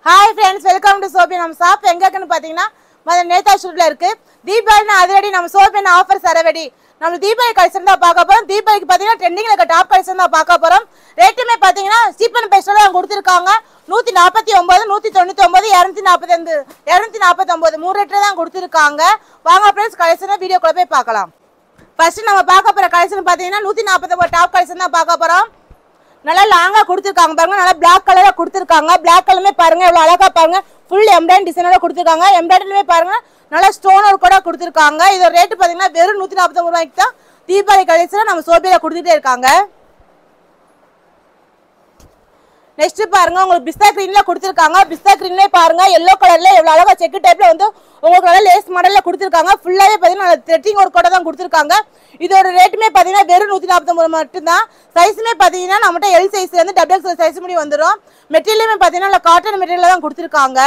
hi friends welcome to சோபி நம்ம shop எங்க இருக்குன்னு பார்த்தீங்கன்னா முதல்ல நேதா ஷூட்ல இருக்கு தீபாவளி அதிரடி நம்ம சோபின் ஆஃபர் சரவடி நம்ம தீபாவளி கலெக்ஷன் தான் பார்க்க போறோம் தீபாவளிக்கு பார்த்தீங்கன்னா ட்ரெண்டிங்ல இருக்க டாப் கலெக்ஷன் தான் பார்க்க போறோம் ரேட்டுமே பார்த்தீங்கன்னா சீப் அண்ட் பெஸ்ட்ல தான் கொடுத்துருக்காங்க நூத்தி நாற்பத்தி ஒன்பது நூத்தி தொண்ணூத்தி ஒன்பது இரநூத்தி நாற்பத்தஞ்சு இரநூத்தி நாற்பத்தொன்பது மூணு ரேட்ல தான் கொடுத்துருக்காங்க வாங்க ஃப்ரெண்ட்ஸ் கலெக்ஷனை வீடியோக்குள்ள போய் பார்க்கலாம் ஃபர்ஸ்ட் நம்ம பார்க்க போற கலெக்ஷன் பார்த்தீங்கன்னா நூத்தி நாற்பத்தொம்பது டாப் கலெக்ஷன் தான் பார்க்க போறோம் நல்லா லாங்கா கொடுத்துருக்காங்க பாருங்க நல்லா பிளாக் கலர்ல கொடுத்துருக்காங்க பிளாக் கலருமே பாருங்க எவ்வளவு அழகா பாருங்க ஃபுல் எம்ப்ராய்டரி டிசைனோட கொடுத்துருக்காங்க எம்ப்ராய்டரிலுமே பாருங்க நல்லா ஸ்டோன் ஒர்க் கூட கொடுத்துருக்காங்க இதோட ரேட் பாத்தீங்கன்னா வெறும் நூத்தி நாற்பத்தொம்பது ரூபாய்க்கு தான் தீபாவளி கலெக்ஷன் நம்ம சோபியில கொடுத்துட்டே இருக்காங்க நெக்ஸ்ட் பாருங்க உங்களுக்கு பிஸ்தா கிரீன்ல கொடுத்துருக்காங்க பிஸ்தா கிரீன்ல பாருங்க எல்லோ கலர்ல எவ்வளவு அழகா செக்கு டைப்ல வந்து உங்களுக்கு நல்லா லேஸ் மாடல்ல கொடுத்துருக்காங்க ஃபுல்லாவே பாத்தீங்கன்னா த்ரெட்டிங் ஒர்க் கூட தான் கொடுத்துருக்காங்க இதோட ரேட்டுமே பாத்தீங்கன்னா வெறும் நூத்தி நாற்பத்தொம்பது மட்டும்தான் சைஸுமே பாத்தீங்கன்னா நம்மகிட்ட எல் சைஸ்ல இருந்து டபுள் எக்ஸ் சைஸ் முடி வந்துடும் மெட்டீரியலுமே பாத்தீங்கன்னா காட்டன் மெட்டீரியல் தான் கொடுத்துருக்காங்க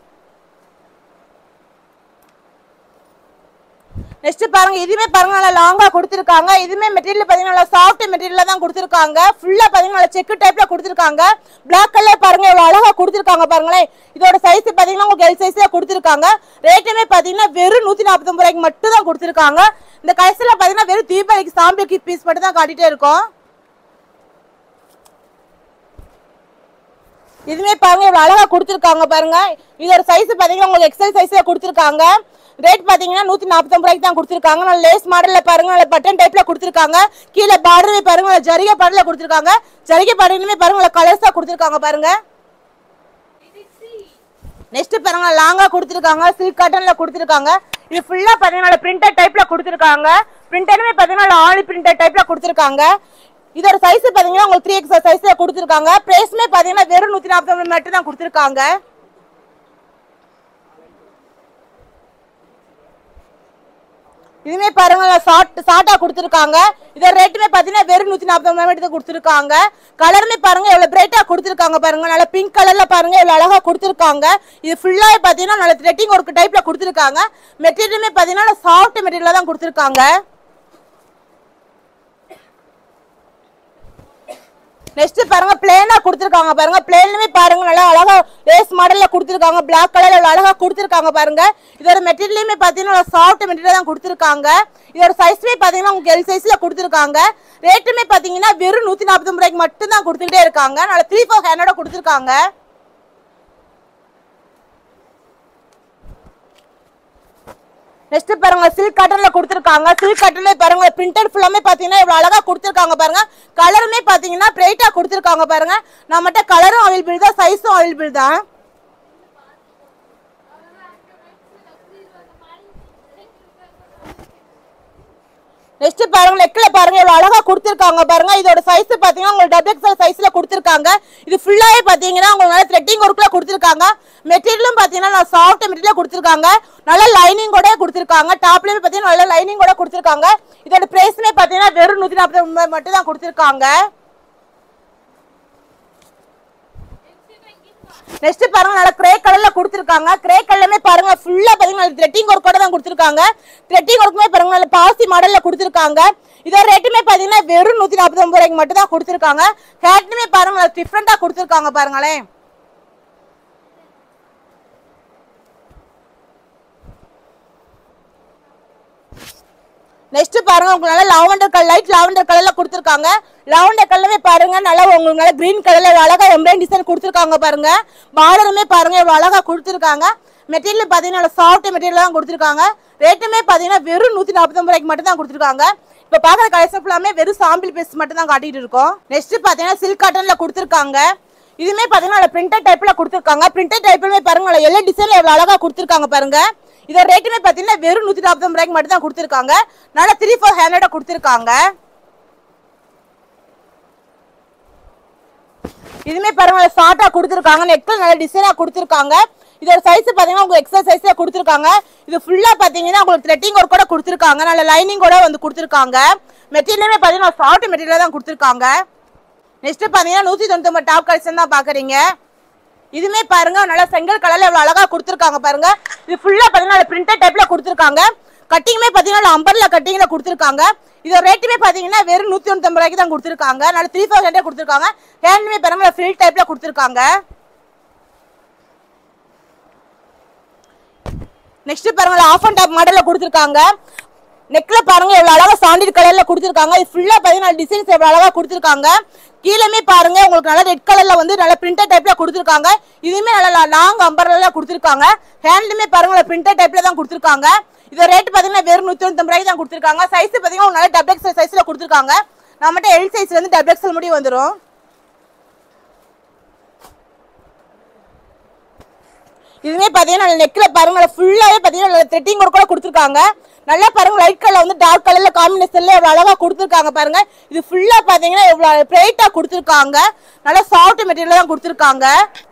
நெக்ஸ்ட் பாருங்க இதுவுமே பாருங்க நல்லா லாங்கா கொடுத்துருக்காங்க இதுவுமே மெட்டீரியல் பாத்தீங்கன்னா நல்லா சாஃப்ட் மெட்டீரியல் தான் கொடுத்துருக்காங்க ஃபுல்லா பாத்தீங்கன்னா நல்லா செக்கு டைப்ல கொடுத்துருக்காங்க பிளாக் கலர் பாருங்க எவ்வளவு அழகா கொடுத்துருக்காங்க பாருங்களேன் இதோட சைஸ் பாத்தீங்கன்னா உங்களுக்கு எல் சைஸ்ல கொடுத்துருக்காங்க ரேட்டுமே பாத்தீங்கன்னா வெறும் நூத்தி நாற்பத்தொன்பது ரூபாய்க்கு மட்டும் தான் கொடுத்துருக்காங்க இந்த கடைசியில பாத்தீங்கன்னா வெறும் தீபாவளிக்கு சாம்பிளுக்கு பீஸ் மட்டும் தான் காட்டிட்டே இருக்கோம் இதுமே பாருங்க இவ்வளவு அழகா கொடுத்துருக்காங்க பாருங்க இதோட சைஸ் பாத்தீங்கன்னா உங்களுக்கு எக்ஸல் சைஸ்ல கொடுத்துருக்காங்க ரேட் பாத்தீங்கன்னா நூத்தி நாற்பத்தொம்பது ரூபாய்க்கு தான் கொடுத்துருக்காங்க நல்ல லேஸ் மாடல்ல பாருங்க நல்ல பட்டன் டைப்ல கொடுத்துருக்காங்க கீழே பார்டர் பாருங்க நல்ல ஜரிகை பார்டர்ல கொடுத்துருக்காங்க ஜரிகை பார்டர்லுமே பாருங்க நல்ல கலர்ஸா கொடுத்துருக்காங்க பாருங்க நெக்ஸ்ட் பாருங்க லாங்கா கொடுத்துருக்காங்க சில்க் காட்டன்ல கொடுத்துருக்காங்க இது ஃபுல்லா பாத்தீங்கன்னா பிரிண்டட் டைப்ல கொடுத்துருக்காங்க பிரிண்டருமே பாத்தீங்கன்னா ஆலி பிரிண்டட் டைப்ல கொடுத்துருக்காங்க இதோட சைஸ் பாத்தீங்கன்னா உங்களுக்கு த்ரீ எக்ஸ் சைஸ்ல கொடுத்துருக்காங்க பிரைஸ்மே பாத்தீங்கன்னா வெறும் நூத்தி நாற்பத்தி மட்டும் தான் கொடுத்துருக்காங்க இதுமே பாருங்க ஷார்ட் ஷார்ட்டா கொடுத்துருக்காங்க இதோட ரேட்டுமே பாத்தீங்கன்னா வெறும் நூத்தி நாற்பது மட்டும் தான் கொடுத்துருக்காங்க கலருமே பாருங்க எவ்வளவு பிரைட்டா கொடுத்துருக்காங்க பாருங்க நல்ல பிங்க் கலர்ல பாருங்க எவ்வளவு அழகா கொடுத்துருக்காங்க இது ஃபுல்லாவே பாத்தீங்கன்னா நல்ல த்ரெட்டிங் ஒர்க் டைப்ல கொடுத்துருக்காங்க மெட்டீரியலுமே பாத்தீங்கன்னா சாஃப்ட் மெட்டீரியல் தான் கொடுத்துருக்காங்க நெக்ஸ்ட் பாருங்க பிளேனா கொடுத்துருக்காங்க பாருங்க பிளேன்லுமே பாருங்க நல்லா அழகா லேஸ் மாடல்ல கொடுத்துருக்காங்க பிளாக் கலர்ல எவ்வளவு அழகா கொடுத்துருக்காங்க பாருங்க இதோட மெட்டீரியலுமே பாத்தீங்கன்னா சாஃப்ட் மெட்டீரியல் தான் கொடுத்துருக்காங்க இதோட சைஸ்மே பாத்தீங்கன்னா உங்களுக்கு எல் சைஸ்ல கொடுத்துருக்காங்க ரேட்டுமே பாத்தீங்கன்னா வெறும் நூத்தி நாற்பது ரூபாய்க்கு மட்டும் தான் கொடுத்துக்கிட்டே இருக்காங்க நல்லா த்ரீ ஃபோர் ஹேண்டோட கொடுத்துருக்காங்க நெக்ஸ்ட் பாருங்க சில்க் காட்டன்ல கொடுத்துருக்காங்க சில்க் காட்டன்ல பாருங்க பிரிண்டட் ஃபுல்லாமே பாத்தீங்கன்னா இவ்வளவு அழகா கொடுத்துருக்காங்க பாருங்க கலருமே பாத்தீங்கன்னா பிரைட்டா கொடுத்துருக்காங்க பாருங்க நம்மகிட்ட கலரும் அவைலபிள் தான் சைஸும் அவைலபிள் தான் நெக்ஸ்ட் பாருங்க நெக்ல பாருங்க இவ்வளவு அழகா கொடுத்துருக்காங்க பாருங்க இதோட சைஸ் பாத்தீங்கன்னா உங்களுக்கு டபுள் எக்ஸல் சைஸ்ல கொடுத்துருக்காங்க இது ஃபுல்லாவே பாத்தீங்கன்னா உங்களுக்கு நல்ல த்ரெட்டிங் ஒர்க்ல கொடுத்துருக்காங்க மெட்டீரியலும் பாத்தீங்கன்னா நல்லா சாஃப்ட் மெட்டீரியல் கொடுத்துருக்காங்க நல்ல லைனிங் கூட கொடுத்துருக்காங்க டாப்லயுமே பாத்தீங்கன்னா நல்ல லைனிங் கூட கொடுத்துருக்காங்க இதோட பிரைஸ்மே பாத்தீங்கன்னா வெறும் நூத்தி நாற்பது மட்டும் தான் கொடுத்துருக்காங்க நெக்ஸ்ட் பாருங்க நல்ல கிரே கலர்ல கொடுத்துருக்காங்க கிரே கலர்லமே பாருங்க ஃபுல்லா பாத்தீங்கன்னா த்ரெட்டிங் ஒர்க்கோட தான் கொடுத்துருக்காங்க த்ரெட்டிங் ஒர்க்குமே பாருங்க நல்ல பாசி மாடல்ல கொடுத்துருக்காங்க இதோட ரேட்டுமே பாத்தீங்கன்னா வெறும் நூத்தி நாற்பத்தி ஒன்பது ரூபாய்க்கு மட்டும் தான் கொடுத்துருக்காங்க கேட்டுமே பாருங்க டிஃப்ரெண்டா கொடுத்துருக்காங்க பாருங்களேன் நெக்ஸ்ட் பாருங்க உங்களுக்கு நல்லா லாவெண்டர் கலர் லைட் லாவெண்டர் கலர்ல கொடுத்துருக்காங்க லாவெண்டர் கலர்லவே பாருங்க நல்லா உங்களுக்கு நல்லா கிரீன் கலர்ல இவ்வளவு அழகா எம்ப்ராய்டரி டிசைன் கொடுத்துருக்காங்க பாருங்க பார்டருமே பாருங்க இவ்வளவு அழகா கொடுத்துருக்காங்க மெட்டீரியல் பாத்தீங்கன்னா சாஃப்ட் மெட்டீரியல் தான் கொடுத்துருக்காங்க ரேட்டுமே பாத்தீங்கன்னா வெறும் நூத்தி நாற்பத்தி ரூபாய்க்கு மட்டும் தான் கொடுத்துருக்காங்க இப்ப பாக்குற கலெக்ஷன் ஃபுல்லாமே வெறும் சாம்பிள் பீஸ் மட்டும் தான் காட்டிட்டு இருக்கோம் நெக்ஸ்ட் பாத்தீங்கன்னா சில்க் காட்டன்ல கொடுத்துருக்காங்க இதுமே பாத்தீங்கன்னா பிரிண்டட் டைப்ல கொடுத்துருக்காங்க பிரிண்டட் டைப்லமே பாருங்க எல்லா டிசைன்ல எவ்வளவு அழகா கொடுத்துருக்காங்க பாருங்க இதோட ரேட்டுமே பாத்தீங்கன்னா வெறும் நூத்தி நாற்பத்தி ரூபாய்க்கு மட்டும் தான் கொடுத்துருக்காங்க நல்லா த்ரீ ஃபோர் ஹேண்டோட கொடுத்துருக்காங்க இதுமே பாருங்க ஷார்ட்டா கொடுத்துருக்காங்க நெக்ல நல்ல டிசைனா கொடுத்துருக்காங்க இதோட சைஸ் பாத்தீங்கன்னா உங்களுக்கு எக்ஸல் சைஸ்ல கொடுத்துருக்காங்க இது ஃபுல்லா பாத்தீங்கன்னா உங்களுக்கு த்ரெட்டிங் ஒர்க் கூட கொடுத்துருக்காங்க நல்ல லைனிங் கூட வந்து கொடுத்துருக்காங்க மெட்டீரியலுமே பாத்தீங்கன்னா சாஃப்ட் மெட்டீரியல் தான் கொடுத்துருக்காங்க நெக்ஸ்ட் பாத்தீங்கன்னா நூத்தி தொண்ணூத்தி டாப் கலெக்ஷன் தான் பாக்குறீங்க இதுமே பாருங்க நல்லா செங்கல் கலர்ல எவ்வளவு அழகா கொடுத்துருக்காங்க பாருங்க இது ஃபுல்லா பாத்தீங்கன்னா பிரிண்டட் டைப்ல கொடுத்துருக்காங்க கட்டிங்குமே பாத்தீங்கன்னா அம்பர்ல கட்டிங்ல கொடுத்துருக்காங்க இதோட ரேட்டுமே பாத்தீங்கன்னா வெறும் நூத்தி தொண்ணூத்தி ரூபாய்க்கு தான் கொடுத்துருக்காங்க நல்ல த்ரீ தௌசண்டே கொடுத்துருக்காங்க ஹேண்ட்மே பாருங்க ஃபில் டைப்ல கொடுத்துருக்காங்க நெக்ஸ்ட் பாருங்க ஆஃப் அண்ட் டாப் மாடல்ல கொடுத்துருக்காங்க நெக்ல பாருங்க எவ்வளவு அழகா சாண்டில் கலர்ல கொடுத்துருக்காங்க இது ஃபுல்லா பாத்தீங்கன்னா டிசைன்ஸ் எவ்வளவு அழகா கொடுத்துருக்காங்க கீழமே பாருங்க உங்களுக்கு நல்ல ரெட் கலர்ல வந்து நல்ல பிரிண்டர் டைப்ல கொடுத்துருக்காங்க இதுவுமே நல்ல லாங் அம்பர்ல கொடுத்துருக்காங்க ஹேண்ட்லுமே பாருங்க பிரிண்டர் டைப்ல தான் கொடுத்துருக்காங்க இது ரேட் பாத்தீங்கன்னா வெறும் நூத்தி தொண்ணூத்தி ரூபாய்க்கு தான் கொடுத்துருக்காங்க சைஸ் பாத்தீங்கன்னா ஒரு நல்ல டபுள் எக்ஸல் சைஸ்ல கொடுத்துருக்காங்க நம்மகிட்ட எல் சைஸ்ல இருந்து டபுள் எக்ஸல் முடியும் வந்துரும் இதுவே பாத்தீங்கன்னா நெக்ல பாருங்க ஃபுல்லாவே பாத்தீங்கன்னா த்ரெட்டிங் ஒர்க் கூட கொடுத்துருக்காங்க நல்லா பாருங்க லைட் கலர் வந்து டார்க் கலர்ல காம்பினேஷன்ல எவ்வளவு அழகா கொடுத்துருக்காங்க பாருங்க இது ஃபுல்லா பாத்தீங்கன்னா எவ்வளவு பிரைட்டா கொடுத்துருக்காங்க நல்லா சாஃப்ட் மெட்டீரியல் தான் கொடுத்துருக்காங்க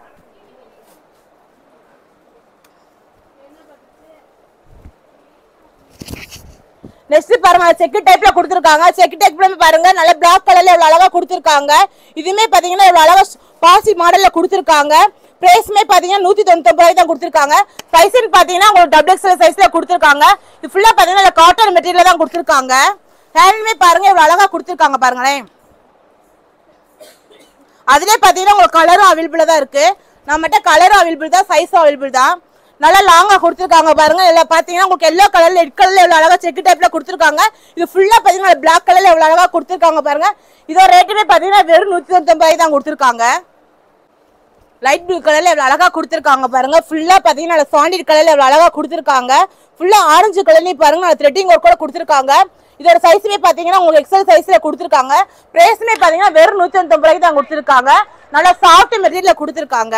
நெக்ஸ்ட் பாருங்க செக்கு டைப்ல கொடுத்துருக்காங்க செக்கு டைப்ல பாருங்க நல்ல பிளாக் கலர்ல எவ்வளவு அழகா கொடுத்துருக்காங்க இதுமே பாத்தீங்கன்னா எவ்வளவு அழகா பாசி மாடல்ல கொடுத்துருக்காங்க பிரைஸ்மே பாத்தீங்கன்னா நூத்தி தொண்ணூத்தி ரூபாய் தான் கொடுத்துருக்காங்க சைஸ்ன்னு பாத்தீங்கன்னா உங்களுக்கு டபுள் எக்ஸ்எல் சைஸ்ல கொடுத்துருக்காங்க இது ஃபுல்லா பாத்தீங்கன்னா காட்டன் மெட்டீரியல் தான் கொடுத்துருக்காங்க ஹேண்ட்மே பாருங்க எவ்வளவு அழகா கொடுத்துருக்காங்க பாருங்களேன் அதுலயே பாத்தீங்கன்னா உங்களுக்கு கலரும் அவைலபிளா தான் இருக்கு நம்மகிட்ட கலரும் அவைலபிள் தான் சைஸும் அவைலபிள் தான் நல்லா லாங்கா கொடுத்துருக்காங்க பாருங்க இதுல பாத்தீங்கன்னா உங்களுக்கு எல்லோ கலர்ல ரெட் கலர்ல எவ்வளவு அழகா செக் டைப்ல கொடுத்துருக்காங்க இது ஃபுல்லா பாத்தீங்கன்னா பிளாக் கலர்ல எவ்வளவு அழகா கொடுத்துருக்காங்க பாருங்க இதோட ரேட்டுமே பாத்தீங்கன்னா வெறும் நூத்தி தொண்ணூத்தி தான் கொடுத்துருக்காங்க லைட் ப்ளூ கலர்ல எவ்வளவு அழகா கொடுத்துருக்காங்க பாருங்க ஃபுல்லா பாத்தீங்கன்னா நல்ல சாண்டிட் கலர்ல எவ்வளவு அழகா கொடுத்துருக்காங்க ஃபுல்லா ஆரஞ்சு கலர்லயும் பாருங்க நல்ல த்ரெட்டிங் ஒர்க் கூட கொடுத்துருக்காங்க இதோட சைஸுமே பாத்தீங்கன்னா உங்களுக்கு எக்ஸல் சைஸ்ல கொடுத்துருக்காங்க பிரைஸ்மே பாத்தீங்கன்னா வெறும் நூத்தி தொண்ணூத்தி ரூபாய்க்கு தான் கொடுத்துருக்காங்க நல்லா சாஃப்ட் மெட்டீரியல்ல கொடுத்துருக்காங்க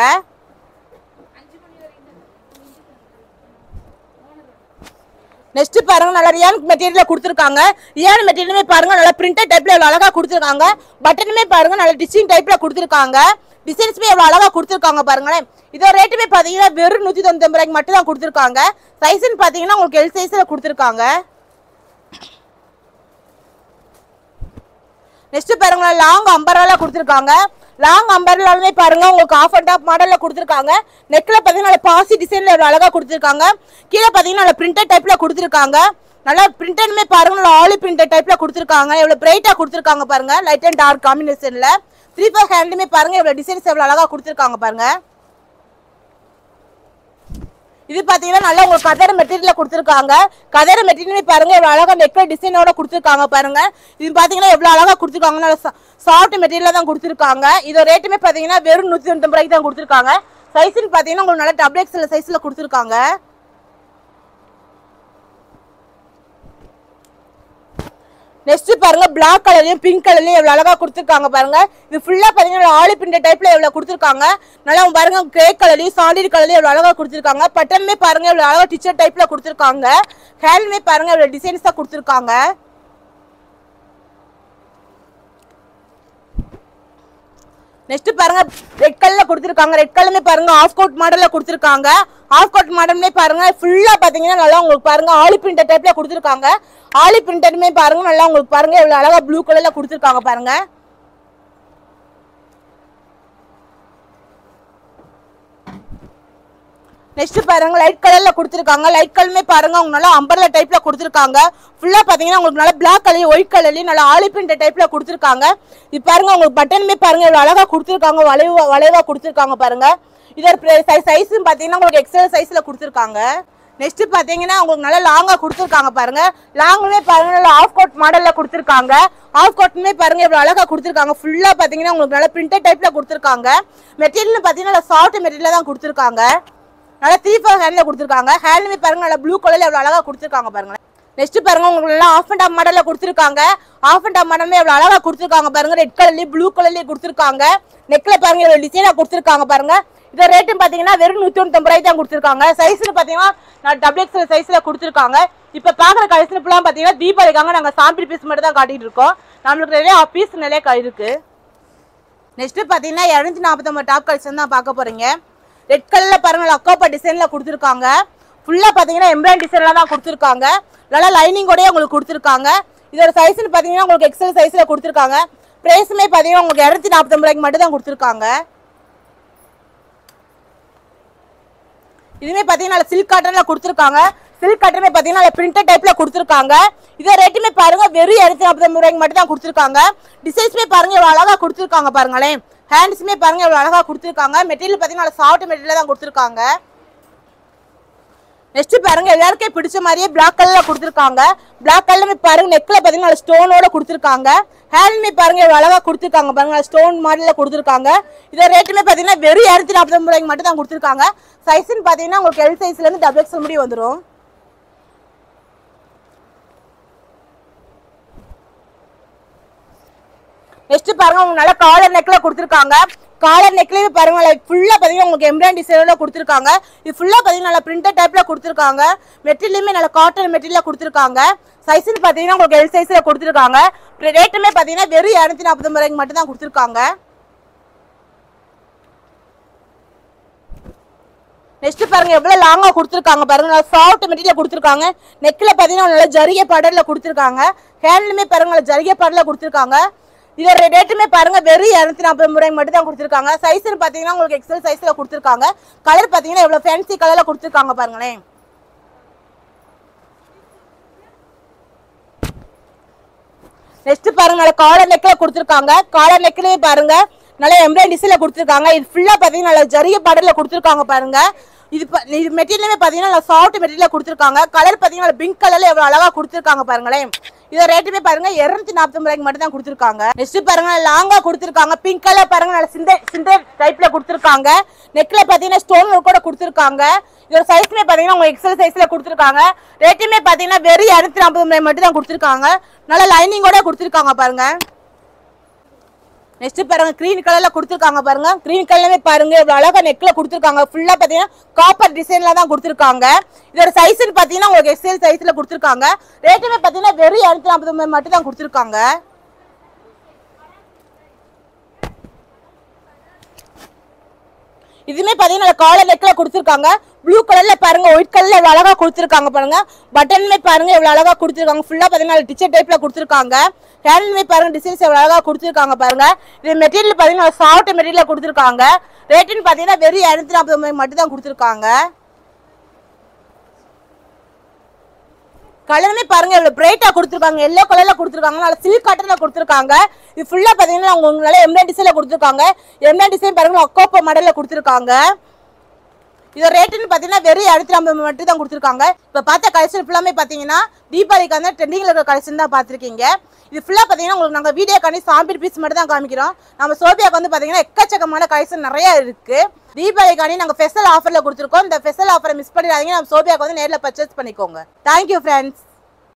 நெக்ஸ்ட் பாருங்க நல்லா ரியான் மெட்டீரியல்ல கொடுத்துருக்காங்க ரியான் மெட்டீரியலுமே பாருங்க நல்லா பிரிண்டட் டைப்ல எவ்வளவு அழகா கொடுத்துருக்காங்க பட்டனுமே பாருங்க நல்ல டிசைன் டைப்ல கொடுத்துருக்காங்க டிசைன்ஸ்மே எவ்வளவு அழகா கொடுத்துருக்காங்க பாருங்களேன் இதோட ரேட்டுமே பாத்தீங்கன்னா வெறும் நூத்தி தொண்ணூத்தி ஒன்பது ரூபாய்க்கு மட்டும் தான் கொடுத்துருக்காங்க சைஸ்ன்னு பாத்தீங்கன்னா உங்களுக்கு எல் சைஸ்ல கொடுத்துருக்காங்க நெக்ஸ்ட் பாருங்க லாங் அம்பர்லா கொடுத்துருக்காங்க லாங் அம்பர்லாலுமே பாருங்க உங்களுக்கு ஆஃப் அண்ட் டாப் மாடல்ல கொடுத்துருக்காங்க நெக்ல பாத்தீங்கன்னா பாசி டிசைன்ல எவ்வளவு அழகா கொடுத்துருக்காங்க கீழே பாத்தீங்கன்னா நல்ல பிரிண்டட் டைப்ல கொடுத்துருக்காங்க நல்லா பிரிண்டட்மே பாருங்க நல்லா ஆலி பிரிண்டட் டைப்ல கொடுத்துருக்காங்க எவ்வளவு பிரைட்டா கொடுத்துருக்காங்க பாருங்க லைட் அண்ட் டார்க் காம்பினேஷன்ல த்ரீ ஃபோர் ஹேண்ட்லுமே பாருங்க எவ்வளவு டிசைன்ஸ் எவ்வளவு அழகா கொடுத்துருக்காங்க பாருங்க இது பாத்தீங்கன்னா நல்லா உங்களுக்கு கதர் மெட்டீரியல்ல கொடுத்துருக்காங்க கதர் மெட்டீரியல் பாருங்க எவ்வளவு அழகா நெக்ல டிசைனோட கொடுத்துருக்காங்க பாருங்க இது பாத்தீங்கன்னா எவ்வளவு அழகா கொடுத்துருக்காங்க நல்லா சாஃப்ட் மெட்டீரியல்ல தான் கொடுத்துருக்காங்க இதோட ரேட்டுமே பாத்தீங்கன்னா வெறும் நூத்தி தொண்ணூத்தி ரூபாய்க்கு தான் கொடுத்துருக்காங்க சைஸ்ன்னு பாத்தீங்கன்னா உங்களுக்கு நல்லா டபுள் எக்ஸ்எல் சைஸ்ல கொடுத்துருக்காங்க நெக்ஸ்ட் பாருங்க பிளாக் கலர்லயும் பிங்க் கலர்லயும் எவ்வளவு அழகா கொடுத்துருக்காங்க பாருங்க இது ஃபுல்லா பாத்தீங்கன்னா ஆலி பிண்ட டைப்ல எவ்வளவு கொடுத்துருக்காங்க நல்லா பாருங்க கிரே கலர்லயும் சாண்டில் கலர்லயும் எவ்வளவு அழகா கொடுத்துருக்காங்க பட்டன்மே பாருங்க எவ்வளவு அழகா டிச்சர் டைப்ல கொடுத்துருக்காங்க ஹேண்ட்மே பாருங்க எவ்வளவு டிசைன்ஸ் தான் கொடுத்துருக்காங்க நெக்ஸ்ட் பாருங்க ரெட் கலர்ல கொடுத்துருக்காங்க ரெட் கலர்மே பாருங்க ஆஃப் கோட் மாடல்ல கொடுத்துருக்காங்க ஆஃப் கோட் மாடல்மே பாருங்க ஃபுல்லா பாத்தீங்கன்னா நல்லா உங்களுக்கு பாருங்க ஆலி பிரிண்டர் டைப்ல கொடுத்துருக்காங்க ஆலி பிரிண்டருமே பாருங்க நல்லா உங்களுக்கு பாருங்க எவ்வளவு அழகா ப்ளூ கலர்ல கொடுத்துருக்காங்க பாருங்க நெக்ஸ்ட் பாருங்க லைட் கலர்ல கொடுத்துருக்காங்க லைட் கலருமே பாருங்க அவங்க நல்லா அம்பர்ல டைப்ல கொடுத்துருக்காங்க ஃபுல்லா பாத்தீங்கன்னா உங்களுக்கு நல்லா பிளாக் கலர் ஒயிட் கலர்லயும் நல்லா ஆலி பிரிண்ட் டைப்ல கொடுத்துருக்காங்க இது பாருங்க உங்களுக்கு பட்டனுமே பாருங்க இவ்வளவு அழகா கொடுத்துருக்காங்க வளைவா வளைவா கொடுத்துருக்காங்க பாருங்க இதோட சைஸும் பாத்தீங்கன்னா உங்களுக்கு எக்ஸல் சைஸ்ல கொடுத்துருக்காங்க நெக்ஸ்ட் பாத்தீங்கன்னா உங்களுக்கு நல்லா லாங்கா கொடுத்துருக்காங்க பாருங்க லாங்குமே பாருங்க நல்லா ஆஃப் கோட் மாடல்ல கொடுத்துருக்காங்க ஆஃப் கோட்டுமே பாருங்க இவ்வளவு அழகா கொடுத்துருக்காங்க ஃபுல்லா பாத்தீங்கன்னா உங்களுக்கு நல்லா பிரிண்டட் டைப்ல கொடுத்துருக்காங்க மெட்டீரியல் பாத்தீங்கன்னா நல்லா சாஃப்ட் மெட்டீரியல் தான் கொடுத்துருக்காங்க நல்லா த்ரீ ஃபோர் ஹேண்ட்ல கொடுத்துருக்காங்க ஹேண்ட்லுமே பாருங்க நல்லா ப்ளூ கலர்ல எவ்வளவு அழகா கொடுத்துருக்காங்க பாருங்க நெக்ஸ்ட் பாருங்க உங்களுக்கு நல்லா ஆஃப் அண்ட் ஆஃப் மாடல்ல கொடுத்துருக்காங்க ஆஃப் அண்ட் ஆஃப் மாடலுமே எவ்வளவு அழகா கொடுத்துருக்காங்க பாருங்க ரெட் கலர்லயும் ப்ளூ கலர்லயும் கொடுத்துருக்காங்க நெக்ல பாருங்க இவ்வளவு டிசைனா கொடுத்துருக்காங்க பாருங்க இத ரேட்டும் பாத்தீங்கன்னா வெறும் நூத்தி தொண்ணூத்தி ரூபாய் தான் கொடுத்துருக்காங்க சைஸ்னு பாத்தீங்கன்னா நான் டபுள் எக்ஸல் சைஸ்ல கொடுத்துருக்காங்க இப்ப பாக்குற கலெக்ஷன் ஃபுல்லா பாத்தீங்கன்னா தீபாவளிக்காக நாங்க சாம்பிள் பீஸ் மட்டும் தான் காட்டிட்டு இருக்கோம் நம்மளுக்கு நிறைய பீஸ் நிறைய க- இருக்கு நெக்ஸ்ட் பாத்தீங்கன்னா இரநூத்தி நாற்பத்தொம்பது டாப் கலெக்ஷன் தான் பார்க்க போறீங்க ரெட் கலர்ல பாருங்க அக்கோப்பா டிசைன்ல கொடுத்துருக்காங்க ஃபுல்லா பாத்தீங்கன்னா எம்ப்ராய்ட் டிசைன்ல தான் கொடுத்துருக்காங்க நல்லா லைனிங்கோடய உங்களுக்கு கொடுத்துருக்காங்க இதோட சைஸ்னு பாத்தீங்கன்னா உங்களுக்கு எக்ஸல் சைஸ்ல கொடுத்துருக்காங்க பிரைஸுமே பாத்தீங்கன்னா உங்களுக்கு இரநூத்தி நாற்பத்தொம்பது ரூபாய்க்கு மட்டும் தான் கொடுத்துருக்காங்க இதுமே பாத்தீங்கன்னா சில்க் காட்டன்ல கொடுத்துருக்காங்க சில்க் காட்டனுமே பாத்தீங்கன்னா பிரிண்டட் டைப்ல கொடுத்துருக்காங்க இதே ரேட்டுமே பாருங்க வெறும் இரநூத்தி நாற்பது ரூபாய்க்கு மட்டும் தான் கொடுத்துருக்காங்க டிசைன்ஸ்மே பாருங்க இவ்வளவு அழகா கொடுத்துருக்காங்க பாருங்களேன் ஹேண்ட்ஸுமே பாருங்க இவ்வளவு அழகா கொடுத்துருக்காங்க மெட்டீரியல் பாத்தீங்கன்னா சாஃப்ட் மெட்டீரியல் தான் கொடுத்துருக்காங்க நெக்ஸ்ட் பாருங்க எல்லாருக்கும் பிடிச்ச மாதிரியே பிளாக் கலர்ல கொடுத்துருக்காங்க பிளாக் கலர்ல பாருங்க நெக்ல பாத்தீங்கன்னா ஸ்டோனோட கொடுத்துருக்காங்க ஹேண்ட்மே பாருங்க எவ்வளவு அழகா கொடுத்துருக்காங்க பாருங்க ஸ்டோன் மாடல்ல கொடுத்துருக்காங்க இதை ரேட்டுமே பாத்தீங்கன்னா வெறும் இரநூத்தி நாற்பது ரூபாய்க்கு மட்டும் தான் கொடுத்துருக்காங்க சைஸ்ன்னு பாத்தீங்கன்னா உங்களுக்கு எல் சைஸ்ல இருந்து டபுள் எக்ஸ்எல் முடி வந்துரும் நெக்ஸ்ட் பாருங்க உங்களுக்கு நல்ல காலர் நெக்ல கொடுத்துருக்காங்க காலர் நெக்லயே பாருங்க ஃபுல்லா பாத்தீங்கன்னா உங்களுக்கு எம்ப்ராய்டரி டிசைனோட கொடுத்துருக்காங்க இது ஃபுல்லா பாத்தீங்கன்னா நல்ல பிரிண்டட் டைப்ல கொடுத்துருக்காங்க மெட்டீரியலுமே நல்ல காட்டன் மெட்டீரியல் கொடுத்துருக்காங்க சைஸ்னு பாத்தீங்கன்னா உங்களுக்கு எல் சைஸ்ல கொடுத்துருக்காங்க ரேட்டுமே பாத்தீங்கன்னா வெறும் இரநூத்தி நாற்பது ரூபாய்க்கு மட்டும் தான் கொடுத்துருக்காங்க நெக்ஸ்ட் பாருங்க எவ்வளவு லாங்கா கொடுத்துருக்காங்க பாருங்க நல்லா சாஃப்ட் மெட்டீரியல் கொடுத்துருக்காங்க நெக்ல பாத்தீங்கன்னா நல்ல ஜரிகை பாடல்ல கொடுத்துருக்காங்க ஹேண்ட்லுமே பாருங்க நல்ல ஜரிகை பாடல்ல கொடுத்துருக்காங்க இதோட ரேட்டுமே பாருங்க வெறும் இரநூத்தி நாற்பது ரூபாய்க்கு மட்டும் தான் கொடுத்துருக்காங்க சைஸ்னு பாத்தீங்கன்னா உங்களுக்கு எக்ஸல் சைஸ்ல கொடுத்துருக்காங்க கலர் பாத்தீங்கன்னா எவ்வளவு ஃபேன்சி கலர்ல கொடுத்துருக்காங்க பாருங்களேன் நெக்ஸ்ட் பாருங்க நல்ல காலர் நெக்ல கொடுத்துருக்காங்க காலர் நெக்லயே பாருங்க நல்ல எம்ப்ராய்டரி டிசைன்ல கொடுத்துருக்காங்க இது ஃபுல்லா பாத்தீங்கன்னா நல்ல ஜரிய பாடல்ல கொடுத்துருக்காங்க பாருங்க இது ப- இது மெட்டீரியலுமே பாத்தீங்கன்னா நல்ல சாஃப்ட் மெட்டீரியல் கொடுத்துருக்காங்க கலர் பாத்தீங்கன்னா பிங்க் கலர்ல எவ்வளவு அழகா கொடுத்துருக்காங்க பாருங்களேன் இதோட ரேட்டுமே பாருங்க இருநூத்தி நாற்பது ரூபாய்க்கு மட்டும் தான் கொடுத்துருக்காங்க நெக்ஸ்ட் பாருங்க லாங்கா கொடுத்துருக்காங்க பிங்க் கலர் பாருங்க நல்ல சிந்த சிந்த டைப்ல கொடுத்துருக்காங்க நெக்ல பாத்தீங்கன்னா ஸ்டோன் ஒர்க் கூட கொடுத்துருக்காங்க இதோட சைஸ்மே பாத்தீங்கன்னா உங்க எக்ஸல் சைஸ்ல கொடுத்துருக்காங்க ரேட்டுமே பாத்தீங்கன்னா வெறும் இரநூத்தி நாற்பது ரூபாய் மட்டும் தான் கொடுத்துருக்காங்க நல்ல லைனிங்கோட கொடுத்துருக்காங்க பாருங்க நெக்ஸ்ட் பாருங்க கிரீன் கலர்ல கொடுத்துருக்காங்க பாருங்க கிரீன் கலர்லயே பாருங்க இவ்வளவு அழகா நெக்ல கொடுத்துருக்காங்க ஃபுல்லா பாத்தீங்கன்னா காப்பர் டிசைன்ல தான் கொடுத்துருக்காங்க இதோட சைஸ்னு பாத்தீங்கன்னா உங்களுக்கு எக்ஸல் சைஸ்ல கொடுத்துருக்காங்க ரேட்டுமே பாத்தீங்கன்னா வெறும் இரநூத்தி நாற்பது ரூபாய் மட்டும் தான் கொடுத்துருக்காங்க இதுமே பாத்தீங்கன்னா காலர் நெக்ல கொடுத்துருக்காங்க ப்ளூ கலர்ல பாருங்க ஒயிட் கலர்ல எவ்வளவு அழகா கொடுத்துருக்காங்க பாருங்க பட்டன்மே பாருங்க எவ்வளவு அழகா கொடுத்துருக்காங்க ஃபுல்லா பாத்தீங்கன்னா டிச்சர் டைப்ல கொடுத்துருக்காங்க ஹேண்ட்லுமே பாருங்க டிசைன்ஸ் எவ்வளவு அழகா கொடுத்துருக்காங்க பாருங்க இது மெட்டீரியல் பாத்தீங்கன்னா சாஃப்ட் மெட்டீரியல் கொடுத்துருக்காங்க ரேட்டுன்னு பாத்தீங்கன்னா வெறும் இரநூத்தி நாற்பது ரூபாய் மட்டும் தான் கொடுத்துருக்காங்க கலருமே பாருங்க இவ்வளவு பிரைட்டா கொடுத்துருக்காங்க எல்லோ கலர்ல கொடுத்துருக்காங்க நல்ல சில்க் காட்டன்ல கொடுத்துருக்காங்க இது ஃபுல்லா பாத்தீங்கன்னா உங்களுக்கு நல்ல எம்ப்ராய்டரி டிசைன்ல கொடுத்துருக்காங்க எம்ப்ராய்டரி டிசைன் பாருங்க ஒக்கோப்போ மாடல்ல கொடுத்துருக்காங்க இதோட ரேட்டுன்னு பார்த்தீங்கன்னா வெறும் இரநூத்தி ஐம்பது மட்டும் தான் கொடுத்துருக்காங்க இப்போ பார்த்த கலெக்ஷன் ஃபுல்லாமே பார்த்தீங்கன்னா தீபாவளிக்கு வந்து ட்ரெண்டிங்கில் இருக்கிற கலெக்ஷன் தான் பார்த்துருக்கீங்க இது ஃபுல்லாக பார்த்தீங்கன்னா உங்களுக்கு நாங்கள் வீடியோ காணி சாம்பிள் பீஸ் மட்டும் தான் காமிக்கிறோம் நம்ம சோபியாக்கு வந்து பார்த்தீங்கன்னா எக்கச்சக்கமான கலெக்ஷன் நிறைய இருக்கு தீபாவளிக்காண்டி நாங்கள் ஃபெஸ்டல் ஆஃபரில் கொடுத்துருக்கோம் இந்த ஃபெஸ்டல் ஆஃபரை மிஸ் பண்ணிடாதீங்க நம்ம சோபியாக்கு வந்து நேரில் பர்ச்சேஸ் பண்ணிக்கோங்க தேங்க்யூ ஃப்ரெண்ட்ஸ்